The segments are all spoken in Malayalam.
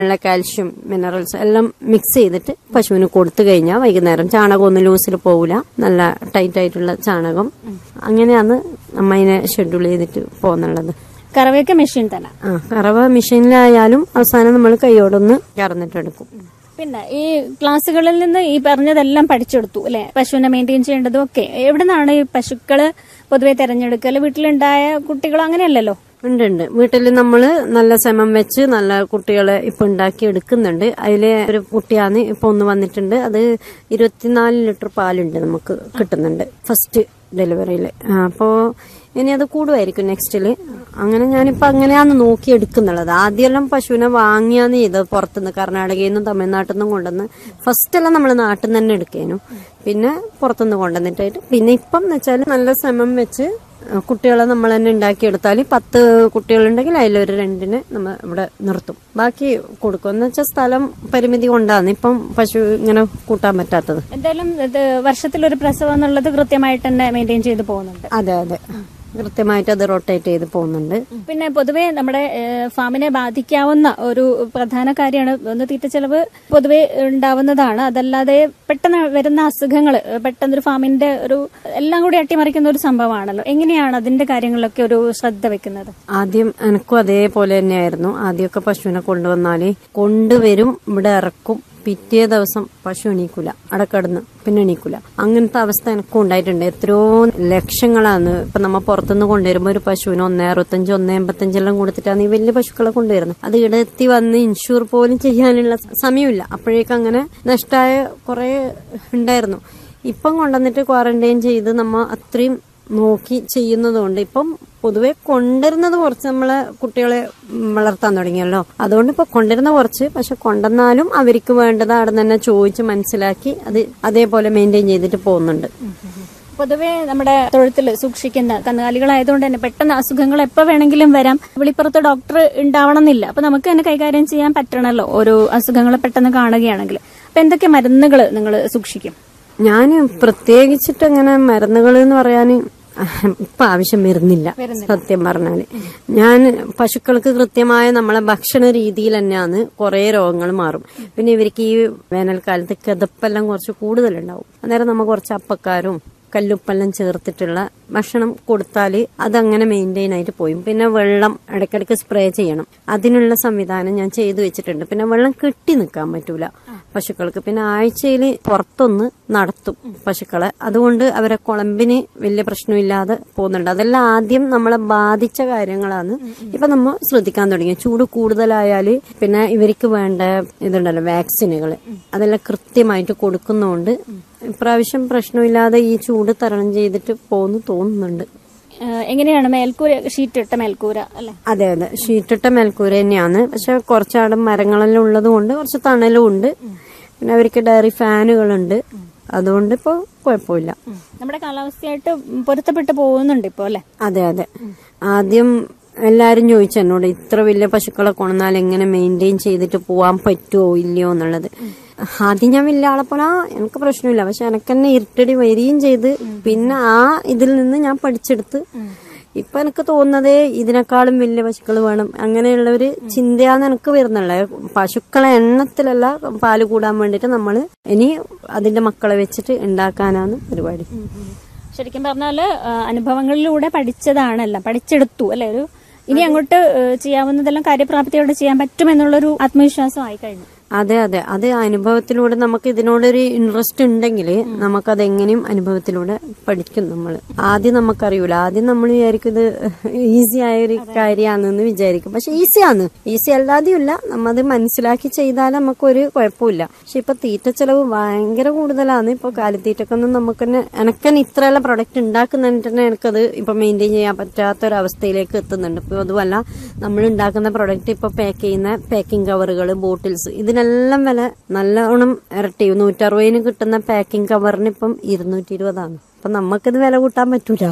ഉള്ള കാൽഷ്യം മിനറൽസ് എല്ലാം മിക്സ് ചെയ്തിട്ട് പശുവിന് കൊടുത്തു കഴിഞ്ഞാൽ വൈകുന്നേരം ചാണകം ഒന്നും ലൂസിൽ പോകില്ല നല്ല ടൈറ്റ് ആയിട്ടുള്ള ചാണകം അങ്ങനെയാണ് നമ്മ അതിനെ ഷെഡ്യൂൾ ചെയ്തിട്ട് പോകുന്നുള്ളത് കറവയൊക്കെ മെഷീൻ തന്നെ ആ കറവ മെഷീനിലായാലും അവസാനം നമ്മൾ കൈയോടൊന്ന് കറന്നിട്ടെടുക്കും പിന്നെ ഈ ക്ലാസ്സുകളിൽ നിന്ന് ഈ പറഞ്ഞതെല്ലാം പഠിച്ചെടുത്തു അല്ലെ പശുവിനെ മെയിൻറ്റെയിൻ ചെയ്യേണ്ടതും ഒക്കെ എവിടെ നിന്നാണ് ഈ പശുക്കള് പൊതുവെ തെരഞ്ഞെടുക്കല് വീട്ടിലുണ്ടായ കുട്ടികൾ അങ്ങനെയല്ലല്ലോ ഉണ്ട് ഉണ്ട് വീട്ടിൽ നമ്മൾ നല്ല സമം വെച്ച് നല്ല കുട്ടികളെ ഇപ്പൊ ഉണ്ടാക്കി എടുക്കുന്നുണ്ട് അതിലെ ഒരു കുട്ടിയാണ് ഇപ്പൊ ഒന്ന് വന്നിട്ടുണ്ട് അത് ഇരുപത്തിനാല് ലിറ്റർ പാലുണ്ട് നമുക്ക് കിട്ടുന്നുണ്ട് ഫസ്റ്റ് ഡെലിവറിയിൽ അപ്പോ ഇനി അത് കൂടുമായിരിക്കും നെക്സ്റ്റില് അങ്ങനെ ഞാനിപ്പോ അങ്ങനെയാന്ന് നോക്കി എടുക്കുന്നുള്ളത് ആദ്യമെല്ലാം പശുവിനെ വാങ്ങിയാന്ന് ചെയ്തത് പുറത്തുനിന്ന് കർണാടകയിൽ നിന്നും തമിഴ്നാട്ടിൽ നിന്നും കൊണ്ടുവന്ന് ഫസ്റ്റ് എല്ലാം നമ്മൾ നാട്ടിൽ നിന്ന് തന്നെ എടുക്കേനു പിന്നെ പുറത്തുനിന്ന് കൊണ്ടുവന്നിട്ടായിട്ട് പിന്നെ ഇപ്പം എന്ന് വെച്ചാൽ നല്ല സമം വെച്ച് കുട്ടികളെ നമ്മൾ തന്നെ ഉണ്ടാക്കിയെടുത്താൽ പത്ത് കുട്ടികളുണ്ടെങ്കിൽ അതിലൊരു രണ്ടിന് നമ്മൾ ഇവിടെ നിർത്തും ബാക്കി കൊടുക്കും എന്ന് വെച്ചാൽ സ്ഥലം പരിമിതി കൊണ്ടാണ് ഇപ്പം പശു ഇങ്ങനെ കൂട്ടാൻ പറ്റാത്തത് എന്തായാലും ഇത് വർഷത്തിലൊരു പ്രസവം എന്നുള്ളത് കൃത്യമായിട്ട് തന്നെ മെയിൻറ്റെയിൻ ചെയ്ത് പോകുന്നുണ്ട് അതെ അതെ കൃത്യമായിട്ട് അത് റൊട്ടേറ്റ് ചെയ്ത് പോകുന്നുണ്ട് പിന്നെ പൊതുവെ നമ്മുടെ ഏഹ്, ഫാമിനെ ബാധിക്കാവുന്ന ഒരു പ്രധാന കാര്യമാണ് ഒന്ന് തീറ്റച്ചെലവ് പൊതുവെ ഉണ്ടാവുന്നതാണ് അതല്ലാതെ പെട്ടെന്ന് വരുന്ന അസുഖങ്ങൾ പെട്ടെന്നൊരു ഫാമിന്റെ ഒരു എല്ലാം കൂടി അട്ടിമറിക്കുന്ന ഒരു സംഭവമാണല്ലോ എങ്ങനെയാണ് അതിന്റെ കാര്യങ്ങളിലൊക്കെ ഒരു ശ്രദ്ധ വെക്കുന്നത് ആദ്യം എനക്കും അതേപോലെ തന്നെയായിരുന്നു ആദ്യമൊക്കെ പശുവിനെ കൊണ്ടുവന്നാല് കൊണ്ടുവരും ഇവിടെ ഇറക്കും പിറ്റേ ദിവസം പശു എണീക്കൂല അടക്കടന്ന് പിന്നെ എണീക്കൂല അങ്ങനത്തെ അവസ്ഥ എനിക്കും ഉണ്ടായിട്ടുണ്ട് എത്രയോ ലക്ഷങ്ങളാണ് ഇപ്പൊ നമ്മ പുറത്തുനിന്ന് കൊണ്ടുവരുമ്പോ ഒരു പശുവിന് ഒന്നേ അറുപത്തഞ്ച് ഒന്നേ എൺപത്തഞ്ചെല്ലാം കൊടുത്തിട്ടാണ് ഈ വലിയ പശുക്കളെ കൊണ്ടുവരുന്നത് അത് ഇവിടെ എത്തി വന്ന് ഇൻഷൂർ പോലും ചെയ്യാനുള്ള സമയമില്ല അപ്പോഴേക്കും അങ്ങനെ നഷ്ടമായ കുറെ ഉണ്ടായിരുന്നു ഇപ്പം കൊണ്ടുവന്നിട്ട് ക്വാറന്റൈൻ ചെയ്ത് നമ്മ അത്രയും നോക്കി ചെയ്യുന്നതുകൊണ്ട് ഇപ്പം പൊതുവെ കൊണ്ടുവരുന്നത് കുറച്ച് നമ്മളെ കുട്ടികളെ വളർത്താൻ തുടങ്ങിയല്ലോ അതുകൊണ്ട് ഇപ്പൊ കൊണ്ടുവരുന്ന കുറച്ച് പക്ഷെ കൊണ്ടുവന്നാലും അവർക്ക് വേണ്ടത് അവിടെ തന്നെ ചോദിച്ച് മനസ്സിലാക്കി അത് അതേപോലെ മെയിൻറ്റെയിൻ ചെയ്തിട്ട് പോകുന്നുണ്ട് പൊതുവെ നമ്മുടെ തൊഴുത്തിൽ സൂക്ഷിക്കുന്ന കന്നുകാലികളായതുകൊണ്ട് തന്നെ പെട്ടെന്ന് അസുഖങ്ങൾ എപ്പോ വേണമെങ്കിലും വരാം വെളിപ്പുറത്ത് ഡോക്ടർ ഉണ്ടാവണമെന്നില്ല അപ്പൊ നമുക്ക് തന്നെ കൈകാര്യം ചെയ്യാൻ പറ്റണല്ലോ ഓരോ അസുഖങ്ങൾ പെട്ടെന്ന് കാണുകയാണെങ്കിൽ അപ്പൊ എന്തൊക്കെ മരുന്നുകൾ നിങ്ങൾ സൂക്ഷിക്കും ഞാൻ പ്രത്യേകിച്ചിട്ട് അങ്ങനെ മരുന്നുകൾ എന്ന് പറയാൻ ഇപ്പൊ ആവശ്യം വരുന്നില്ല സത്യം പറഞ്ഞാല് ഞാൻ പശുക്കൾക്ക് കൃത്യമായ നമ്മളെ ഭക്ഷണ രീതിയിൽ തന്നെയാണ് കുറെ രോഗങ്ങൾ മാറും പിന്നെ ഇവർക്ക് ഈ വേനൽക്കാലത്ത് കിതപ്പെല്ലാം കുറച്ച് കൂടുതലുണ്ടാവും അന്നേരം നമ്മ കുറച്ച് അപ്പക്കാരും കല്ലുപ്പെല്ലാം ചേർത്തിട്ടുള്ള ഭക്ഷണം കൊടുത്താൽ അതങ്ങനെ മെയിൻറ്റെയിൻ ആയിട്ട് പോയും പിന്നെ വെള്ളം ഇടയ്ക്കിടയ്ക്ക് സ്പ്രേ ചെയ്യണം അതിനുള്ള സംവിധാനം ഞാൻ ചെയ്തു വെച്ചിട്ടുണ്ട് പിന്നെ വെള്ളം കെട്ടി നിൽക്കാൻ പറ്റൂല പശുക്കൾക്ക് പിന്നെ ആഴ്ചയിൽ പുറത്തൊന്ന് നടത്തും പശുക്കളെ അതുകൊണ്ട് അവരെ കുളമ്പിന് വലിയ പ്രശ്നമില്ലാതെ പോകുന്നുണ്ട് അതെല്ലാം ആദ്യം നമ്മളെ ബാധിച്ച കാര്യങ്ങളാണ് ഇപ്പൊ നമ്മൾ ശ്രദ്ധിക്കാൻ തുടങ്ങി ചൂട് കൂടുതലായാല് പിന്നെ ഇവർക്ക് വേണ്ട ഇതുണ്ടല്ലോ വാക്സിനുകൾ അതെല്ലാം കൃത്യമായിട്ട് കൊടുക്കുന്നതുകൊണ്ട് ഇപ്രാവശ്യം പ്രശ്നമില്ലാതെ ഈ ചൂട് തരണം ചെയ്തിട്ട് പോകുന്നു തോന്നുന്നുണ്ട് ഏഹ് എങ്ങനെയാണ് മേൽക്കൂര ഷീറ്റ് ഇട്ട മേൽക്കൂര അല്ലെ അതെ അതെ ഷീറ്റിട്ട മേൽക്കൂര തന്നെയാണ് പക്ഷെ കുറച്ചാട് മരങ്ങളെല്ലാം ഉള്ളത് കൊണ്ട് കുറച്ച് തണലും ഉണ്ട് പിന്നെ അവർക്ക് ഡയറി ഫാനുകളുണ്ട് അതുകൊണ്ട് ഇപ്പോൾ കുഴപ്പമില്ല നമ്മുടെ കാലാവസ്ഥയായിട്ട് പൊരുത്തപ്പെട്ട് പോകുന്നുണ്ട് ഇപ്പോ അല്ലെ അതെ അതെ ആദ്യം എല്ലാരും ചോദിച്ചു എന്നോട് ഇത്ര വലിയ പശുക്കളെ കൊണ്ടുവന്നാൽ എങ്ങനെ മെയിൻറ്റെയിൻ ചെയ്തിട്ട് പോവാൻ പറ്റുമോ ഇല്ലയോ എന്നുള്ളത് ആദ്യം ഞാൻ വലിയ ആളെ പോലെ ആ എനിക്ക് പ്രശ്നമില്ല പക്ഷെ എനിക്ക് തന്നെ ഇരുട്ടടി വരികയും ചെയ്ത് പിന്നെ ആ ഇതിൽ നിന്ന് ഞാൻ പഠിച്ചെടുത്ത് ഇപ്പൊ എനിക്ക് തോന്നുന്നത് ഇതിനേക്കാളും വലിയ പശുക്കൾ വേണം അങ്ങനെയുള്ള ഒരു ചിന്തയാണ് എനിക്ക് വരുന്നുള്ളത് പശുക്കളെ എണ്ണത്തിലല്ല പാല് കൂടാൻ വേണ്ടിട്ട് നമ്മൾ ഇനി അതിന്റെ മക്കളെ വെച്ചിട്ട് ഉണ്ടാക്കാനാണ് പരിപാടി ശരിക്കും പറഞ്ഞാല് ആ, അനുഭവങ്ങളിലൂടെ പഠിച്ചതാണല്ലോ പഠിച്ചെടുത്തു അല്ലെ ഒരു ഇനി അങ്ങോട്ട് ഏഹ്, ചെയ്യാവുന്നതെല്ലാം കാര്യപ്രാപ്തിയോടെ ചെയ്യാൻ പറ്റുമെന്നുള്ളൊരു ആത്മവിശ്വാസം ആയി കഴിഞ്ഞു അതെ അതെ അത് അനുഭവത്തിലൂടെ നമുക്ക് ഇതിനോടൊരു ഇൻട്രസ്റ്റ് ഉണ്ടെങ്കിൽ നമുക്കത് എങ്ങനെയും അനുഭവത്തിലൂടെ പഠിക്കും നമ്മൾ ആദ്യം നമുക്കറിയൂല ആദ്യം നമ്മൾ വിചാരിക്കും ഇത് ഈസി ആയ ഒരു കാര്യമാണെന്ന് വിചാരിക്കും പക്ഷെ ഈസിയാണ് ഈസി അല്ലാതെയില്ല നമ്മത് മനസ്സിലാക്കി ചെയ്താൽ നമുക്കൊരു കുഴപ്പമില്ല പക്ഷെ ഇപ്പൊ തീറ്റ ചെലവ് ഭയങ്കര കൂടുതലാണ് ഇപ്പൊ കാലിത്തീറ്റക്കൊന്നും നമുക്ക് തന്നെ എനക്കന്നെ ഇത്രയുള്ള പ്രൊഡക്റ്റ് ഉണ്ടാക്കുന്നതിന് തന്നെ എനിക്കത് ഇപ്പൊ മെയിൻറ്റെയിൻ ചെയ്യാൻ പറ്റാത്ത ഒരു അവസ്ഥയിലേക്ക് എത്തുന്നുണ്ട് ഇപ്പൊ അതുമല്ല നമ്മൾ ഉണ്ടാക്കുന്ന പ്രൊഡക്റ്റ് ഇപ്പൊ പാക്ക് ചെയ്യുന്ന പാക്കിംഗ് കവറുകൾ ബോട്ടിൽസ് ഇതിനെല്ലാം വില നല്ലോണം ഇരട്ടി നൂറ്ററുപതിന് കിട്ടുന്ന പാക്കിംഗ് കവറിന് ഇപ്പം ഇരുന്നൂറ്റി ഇരുപതാണ് അപ്പൊ നമുക്കിത് വില കൂട്ടാൻ പറ്റൂല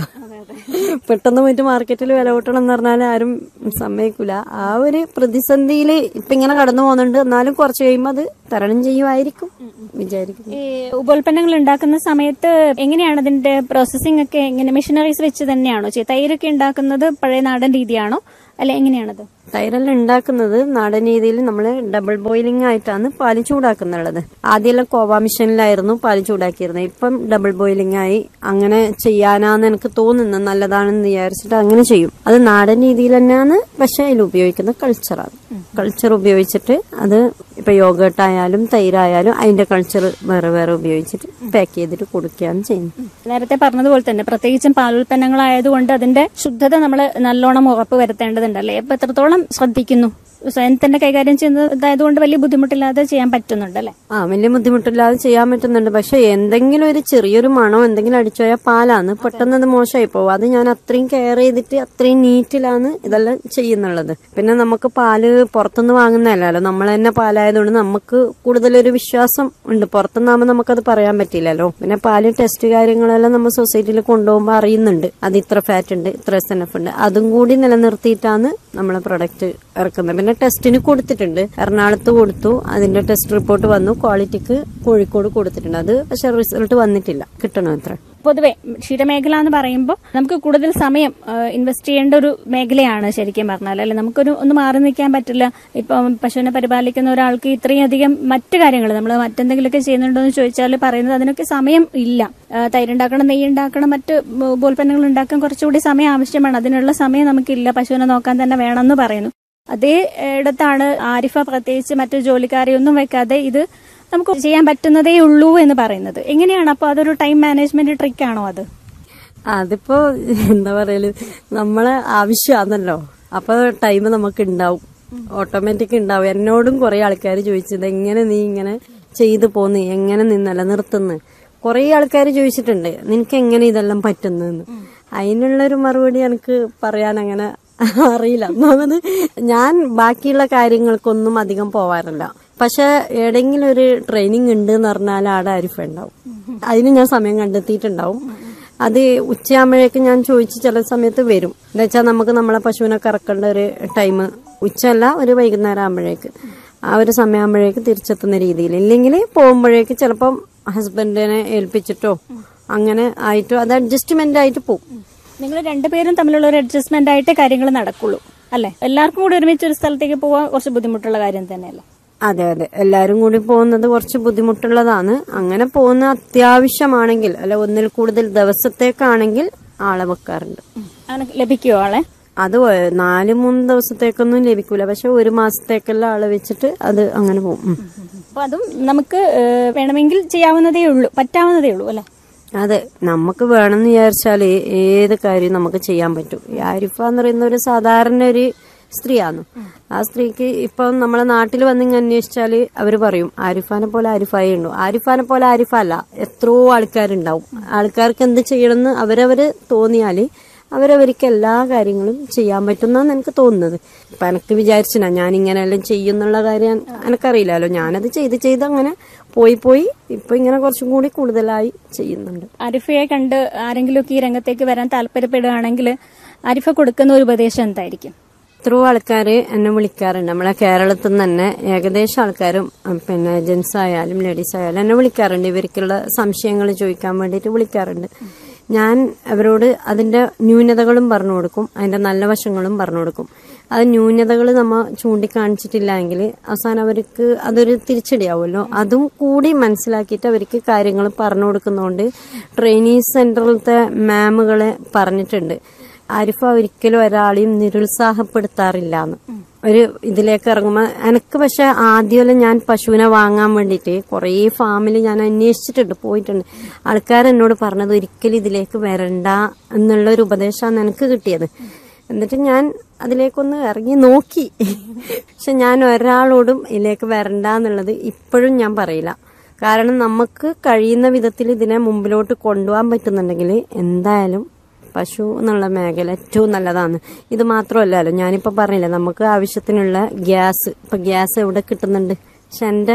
പെട്ടെന്ന് പോയിട്ട് മാർക്കറ്റിൽ വില കൂട്ടണം എന്ന് പറഞ്ഞാൽ ആരും സമ്മതിക്കൂല ആ ഒരു പ്രതിസന്ധിയിൽ ഇപ്പൊ ഇങ്ങനെ കടന്നു പോകുന്നുണ്ട് എന്നാലും കുറച്ച് കഴിയുമ്പോൾ അത് തരണം ചെയ്യുമായിരിക്കും വിചാരിക്കുന്നു ഈ ഉപോൽപ്പന്നങ്ങൾ ഉണ്ടാക്കുന്ന സമയത്ത് എങ്ങനെയാണ് അതിന്റെ പ്രോസസ്സിംഗ് ഒക്കെ എങ്ങനെ മെഷീനറീസ് വെച്ച് തന്നെയാണോ ചെയ്യുക തൈരൊക്കെ ഉണ്ടാക്കുന്നത് പഴയ നാടൻ രീതിയാണോ അല്ലെ എങ്ങനെയാണത് തൈരെല്ലാം ഉണ്ടാക്കുന്നത് നാടൻ രീതിയിൽ നമ്മൾ ഡബിൾ ബോയിലിംഗ് ആയിട്ടാണ് പാല് ചൂടാക്കുന്നുള്ളത് ആദ്യമെല്ലാം കോവ മിഷനിലായിരുന്നു പാല് ചൂടാക്കിയിരുന്നത് ഇപ്പം ഡബിൾ ബോയിലിംഗ് ആയി അങ്ങനെ ചെയ്യാനാന്ന് എനിക്ക് തോന്നുന്നു നല്ലതാണെന്ന് വിചാരിച്ചിട്ട് അങ്ങനെ ചെയ്യും അത് നാടൻ രീതിയിൽ തന്നെയാണ് പക്ഷെ അതിൽ ഉപയോഗിക്കുന്ന കൾച്ചറാണ് കൾച്ചർ ഉപയോഗിച്ചിട്ട് അത് ഇപ്പൊ യോഗട്ട് ആയാലും തൈരായാലും അതിന്റെ കൾച്ചർ വേറെ വേറെ ഉപയോഗിച്ചിട്ട് പാക്ക് ചെയ്തിട്ട് കൊടുക്കുകയാണ് ചെയ്യുന്നത് നേരത്തെ പറഞ്ഞതുപോലെ തന്നെ പ്രത്യേകിച്ചും പാലുൽപ്പന്നങ്ങളായതുകൊണ്ട് അതിന്റെ ശുദ്ധത നമ്മൾ നല്ലോണം ഉറപ്പ് വരുത്തേണ്ടതുണ്ടല്ലേ അപ്പൊ എത്രത്തോളം ശ്രദ്ധിക്കുന്നു സ്വയം തന്നെ കൈകാര്യം ചെയ്യുന്നതായതുകൊണ്ട് വലിയ ബുദ്ധിമുട്ടില്ലാതെ ചെയ്യാൻ പറ്റുന്നുണ്ട് അല്ലെ ആ വലിയ ബുദ്ധിമുട്ടില്ലാതെ ചെയ്യാൻ പറ്റുന്നുണ്ട് പക്ഷെ എന്തെങ്കിലും ഒരു ചെറിയൊരു മണോ എന്തെങ്കിലും അടിച്ചു പോയാൽ പാലാണ് പെട്ടെന്ന് അത് മോശമായി പോകും അത് ഞാൻ അത്രയും കെയർ ചെയ്തിട്ട് അത്രയും നീറ്റിലാണ് ഇതെല്ലാം ചെയ്യുന്നുള്ളത് പിന്നെ നമുക്ക് പാല് പുറത്തുനിന്ന് വാങ്ങുന്നതല്ലല്ലോ നമ്മൾ തന്നെ പാലായതുകൊണ്ട് നമുക്ക് കൂടുതലൊരു വിശ്വാസം ഉണ്ട് പുറത്തുനിന്നാകുമ്പോൾ നമുക്കത് പറയാൻ പറ്റില്ലല്ലോ പിന്നെ പാല് ടെസ്റ്റ് കാര്യങ്ങളെല്ലാം നമ്മൾ സൊസൈറ്റിയിൽ കൊണ്ടുപോകുമ്പോൾ അറിയുന്നുണ്ട് അത് ഇത്ര ഫാറ്റ് ഉണ്ട് ഇത്ര എസ് എൻ എഫ് ഉണ്ട് അതും കൂടി നിലനിർത്തിയിട്ടാണ് നമ്മളെ പ്രൊഡക്റ്റ് ഇറക്കുന്നത് പിന്നെ ടെസ്റ്റിന് കൊടുത്തിട്ടുണ്ട് എറണാകുളത്ത് കൊടുത്തു അതിന്റെ ടെസ്റ്റ് റിപ്പോർട്ട് വന്നു ക്വാളിറ്റിക്ക് കോഴിക്കോട് കൊടുത്തിട്ടുണ്ട് അത് പക്ഷെ റിസൾട്ട് വന്നിട്ടില്ല കിട്ടണം അത്ര പൊതുവെ ക്ഷീരമേഖല എന്ന് പറയുമ്പോൾ നമുക്ക് കൂടുതൽ സമയം ഇൻവെസ്റ്റ് ചെയ്യേണ്ട ഒരു മേഖലയാണ് ശരിക്കും പറഞ്ഞാൽ അല്ലെ നമുക്കൊരു ഒന്ന് മാറി നിൽക്കാൻ പറ്റില്ല ഇപ്പം പശുവിനെ പരിപാലിക്കുന്ന ഒരാൾക്ക് ഇത്രയും അധികം മറ്റു കാര്യങ്ങൾ നമ്മൾ മറ്റെന്തെങ്കിലുമൊക്കെ ചെയ്യുന്നുണ്ടോ എന്ന് ചോദിച്ചാൽ പറയുന്നത് അതിനൊക്കെ സമയം ഇല്ല ആ, തൈരുണ്ടാക്കണം നെയ്യ് ഉണ്ടാക്കണം മറ്റ് ഉപോൽപ്പന്നങ്ങൾ ഉണ്ടാക്കാൻ കുറച്ചുകൂടി സമയം ആവശ്യമാണ് അതിനുള്ള സമയം നമുക്കില്ല പശുവിനെ നോക്കാൻ തന്നെ വേണമെന്ന് പറയുന്നു അതേ ഇടത്താണ് ആരിഫ പ്രത്യേകിച്ച് മറ്റു ജോലിക്കാരെയൊന്നും വെക്കാതെ ഇത് നമുക്ക് ചെയ്യാൻ പറ്റുന്നതേ ഉള്ളൂ എന്ന് പറയുന്നത് എങ്ങനെയാണ് അപ്പൊ അതൊരു ടൈം മാനേജ്മെന്റ് ട്രിക്ക് ആണോ അത് അതിപ്പോ എന്താ പറയല് നമ്മളെ ആവശ്യമാണല്ലോ അപ്പൊ ടൈം നമുക്ക് ഉണ്ടാവും ഓട്ടോമാറ്റിക് ഉണ്ടാവും എന്നോടും കുറെ ആൾക്കാർ ചോദിച്ചത് എങ്ങനെ നീ ഇങ്ങനെ ചെയ്തു പോന്ന് എങ്ങനെ നീ നിലനിർത്തുന്നു കുറെ ആൾക്കാർ ചോദിച്ചിട്ടുണ്ട് നിനക്ക് എങ്ങനെ ഇതെല്ലാം പറ്റുന്നെന്ന് അതിനുള്ളൊരു മറുപടി എനിക്ക് പറയാൻ അങ്ങനെ അറിയില്ല ഒന്നാമത് ഞാൻ ബാക്കിയുള്ള കാര്യങ്ങൾക്കൊന്നും അധികം പോവാറില്ല പക്ഷെ എവിടെയെങ്കിലും ഒരു ട്രെയിനിങ് ഉണ്ട് എന്ന് പറഞ്ഞാൽ ആടെ അരിഫ ഉണ്ടാവും അതിന് ഞാൻ സമയം കണ്ടെത്തിയിട്ടുണ്ടാവും അത് ഉച്ചയാകുമ്പോഴേക്ക് ഞാൻ ചോദിച്ച് ചില സമയത്ത് വരും എന്താ വെച്ചാൽ നമുക്ക് നമ്മളെ പശുവിനെ കറക്കേണ്ട ഒരു ടൈം ഉച്ചയല്ല ഒരു വൈകുന്നേരം ആകുമ്പോഴേക്ക് ആ ഒരു സമയമാകുമ്പോഴേക്ക് തിരിച്ചെത്തുന്ന രീതിയിൽ ഇല്ലെങ്കിൽ പോകുമ്പോഴേക്ക് ചിലപ്പം ഹസ്ബൻഡിനെ ഏൽപ്പിച്ചിട്ടോ അങ്ങനെ ആയിട്ടോ അത് അഡ്ജസ്റ്റ്മെന്റ് ആയിട്ട് പോകും നിങ്ങൾ രണ്ടുപേരും തമ്മിലുള്ള ഒരു അഡ്ജസ്റ്റ്മെന്റ് ആയിട്ട് കാര്യങ്ങൾ നടക്കുള്ളൂ അല്ലെ എല്ലാവർക്കും കൂടി ഒരുമിച്ച് ഒരു സ്ഥലത്തേക്ക് പോകാൻ കുറച്ച് ബുദ്ധിമുട്ടുള്ള കാര്യം തന്നെയല്ലേ അതെ അതെ എല്ലാരും കൂടി പോകുന്നത് കുറച്ച് ബുദ്ധിമുട്ടുള്ളതാണ് അങ്ങനെ പോകുന്ന അത്യാവശ്യമാണെങ്കിൽ അല്ല ഒന്നിൽ കൂടുതൽ ദിവസത്തേക്കാണെങ്കിൽ ആളെ വെക്കാറുണ്ട് അങ്ങനെ ലഭിക്കുമോ ആളെ അത് ഒ- നാല് മൂന്ന് ദിവസത്തേക്കൊന്നും ലഭിക്കൂല പക്ഷെ ഒരു മാസത്തേക്കെല്ലാം ആളെ വെച്ചിട്ട് അത് അങ്ങനെ പോകും ഉം. അപ്പൊ അതും നമുക്ക് ഏഹ്, വേണമെങ്കിൽ ചെയ്യാവുന്നതേ ഉള്ളൂ പറ്റാവുന്നതേ ഉള്ളൂ അല്ലെ അതെ നമുക്ക് വേണമെന്ന് വിചാരിച്ചാൽ ഏത് കാര്യം നമുക്ക് ചെയ്യാൻ പറ്റും ഈ ആരിഫ എന്ന് പറയുന്ന ഒരു സാധാരണ ഒരു സ്ത്രീയാണ് ആ സ്ത്രീക്ക് ഇപ്പം നമ്മളെ നാട്ടിൽ വന്നിങ്ങ് അന്വേഷിച്ചാൽ അവർ പറയും ആരിഫാനെ പോലെ ആരിഫായി ഉണ്ടോ ആരിഫാനെ പോലെ ആരിഫ അല്ല എത്രയോ ആൾക്കാരുണ്ടാവും ആൾക്കാർക്ക് എന്ത് ചെയ്യണമെന്ന് അവരവര് തോന്നിയാൽ അവരവർക്ക് എല്ലാ കാര്യങ്ങളും ചെയ്യാൻ പറ്റുമെന്നാണ് എനിക്ക് തോന്നുന്നത് ഇപ്പൊ എനിക്ക് വിചാരിച്ചില്ല ഞാൻ ഇങ്ങനെയെല്ലാം ചെയ്യുന്നുള്ള കാര്യം എനിക്കറിയില്ലല്ലോ ഞാനത് ചെയ്ത് ചെയ്ത് അങ്ങനെ പോയി പോയി ഇപ്പൊ ഇങ്ങനെ കുറച്ചും കൂടി കൂടുതലായി ചെയ്യുന്നുണ്ട് ആരിഫയെ കണ്ട് ആരെങ്കിലുമൊക്കെ ഈ രംഗത്തേക്ക് വരാൻ താല്പര്യപ്പെടുകയാണെങ്കിൽ ആരിഫ കൊടുക്കുന്ന ഒരു ഉപദേശം എന്തായിരിക്കും എത്രയോ ആൾക്കാർ എന്നെ വിളിക്കാറുണ്ട് നമ്മളെ കേരളത്തിൽ നിന്ന് തന്നെ ഏകദേശം ആൾക്കാരും ഉം, പിന്നെ ജെൻസ് ആയാലും ലേഡീസ് ആയാലും എന്നെ വിളിക്കാറുണ്ട് ഇവർക്കുള്ള സംശയങ്ങൾ ചോദിക്കാൻ വേണ്ടിയിട്ട് വിളിക്കാറുണ്ട് ഞാൻ അവരോട് അതിന്റെ ന്യൂനതകളും പറഞ്ഞു കൊടുക്കും അതിന്റെ നല്ല വശങ്ങളും പറഞ്ഞു കൊടുക്കും അത് ന്യൂനതകൾ നമ്മ ചൂണ്ടിക്കാണിച്ചിട്ടില്ല എങ്കിൽ അവസാനം അവർക്ക് അതൊരു തിരിച്ചടിയാവുമല്ലോ അതും കൂടി മനസ്സിലാക്കിയിട്ട് അവർക്ക് കാര്യങ്ങൾ പറഞ്ഞു കൊടുക്കുന്നതുകൊണ്ട് ട്രെയിനിങ് സെന്ററിലത്തെ മാമുകളെ പറഞ്ഞിട്ടുണ്ട് ആരിഫ ഒരിക്കലും ഒരാളെയും നിരുത്സാഹപ്പെടുത്താറില്ല എന്ന് ഒരു ഇതിലേക്ക് ഇറങ്ങുമ്പോൾ എനിക്ക് പക്ഷെ ആദ്യമല്ല ഞാൻ പശുവിനെ വാങ്ങാൻ വേണ്ടിയിട്ട് കുറേ ഫാമിൽ ഞാൻ അന്വേഷിച്ചിട്ടുണ്ട് പോയിട്ടുണ്ട് ആൾക്കാർ എന്നോട് പറഞ്ഞത് ഒരിക്കലും ഇതിലേക്ക് വരണ്ട എന്നുള്ള ഒരു ഉപദേശമാണ് എനിക്ക് കിട്ടിയത് എന്നിട്ട് ഞാൻ അതിലേക്കൊന്ന് ഇറങ്ങി നോക്കി പക്ഷെ ഞാൻ ഒരാളോടും ഇതിലേക്ക് വരണ്ട എന്നുള്ളത് ഇപ്പോഴും ഞാൻ പറയില്ല കാരണം നമുക്ക് കഴിയുന്ന വിധത്തിൽ ഇതിനെ മുമ്പിലോട്ട് കൊണ്ടുപോകാൻ പറ്റുന്നുണ്ടെങ്കിൽ എന്തായാലും പശു എന്നുള്ള മേഖല ഏറ്റവും നല്ലതാണ് ഇത് മാത്രമല്ലല്ലോ ഞാനിപ്പോ പറഞ്ഞില്ല നമുക്ക് ആവശ്യത്തിനുള്ള ഗ്യാസ് ഇപ്പൊ ഗ്യാസ് എവിടെ കിട്ടുന്നുണ്ട് പക്ഷെ എന്റെ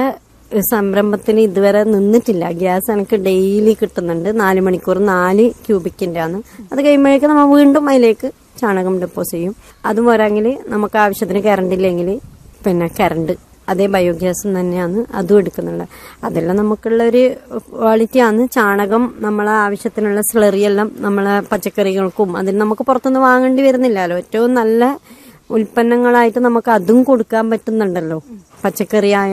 സംരംഭത്തിന് ഇതുവരെ നിന്നിട്ടില്ല ഗ്യാസ് എനിക്ക് ഡെയിലി കിട്ടുന്നുണ്ട് നാല് മണിക്കൂർ നാല് ക്യൂബിക്കിന്റെ ആണ് അത് കഴിയുമ്പോഴേക്കും നമ്മൾ വീണ്ടും അതിലേക്ക് ചാണകം ഡെപ്പോസ് ചെയ്യും അതും പോരാങ്കിൽ നമുക്ക് ആവശ്യത്തിന് കറണ്ട് ഇല്ലെങ്കിൽ പിന്നെ കറണ്ട് അതേ ബയോഗ്യാസും തന്നെയാണ് അതും എടുക്കുന്നുള്ളത് അതെല്ലാം നമുക്കുള്ള ഒരു ക്വാളിറ്റിയാണ് ചാണകം നമ്മളെ ആവശ്യത്തിനുള്ള സ്ലറിയെല്ലാം നമ്മളെ പച്ചക്കറികൾക്കും അതിന് നമുക്ക് പുറത്തുനിന്ന് വാങ്ങേണ്ടി വരുന്നില്ലല്ലോ ഏറ്റവും നല്ല ഉൽപ്പന്നങ്ങളായിട്ട് നമുക്ക് അതും കൊടുക്കാൻ പറ്റുന്നുണ്ടല്ലോ പച്ചക്കറി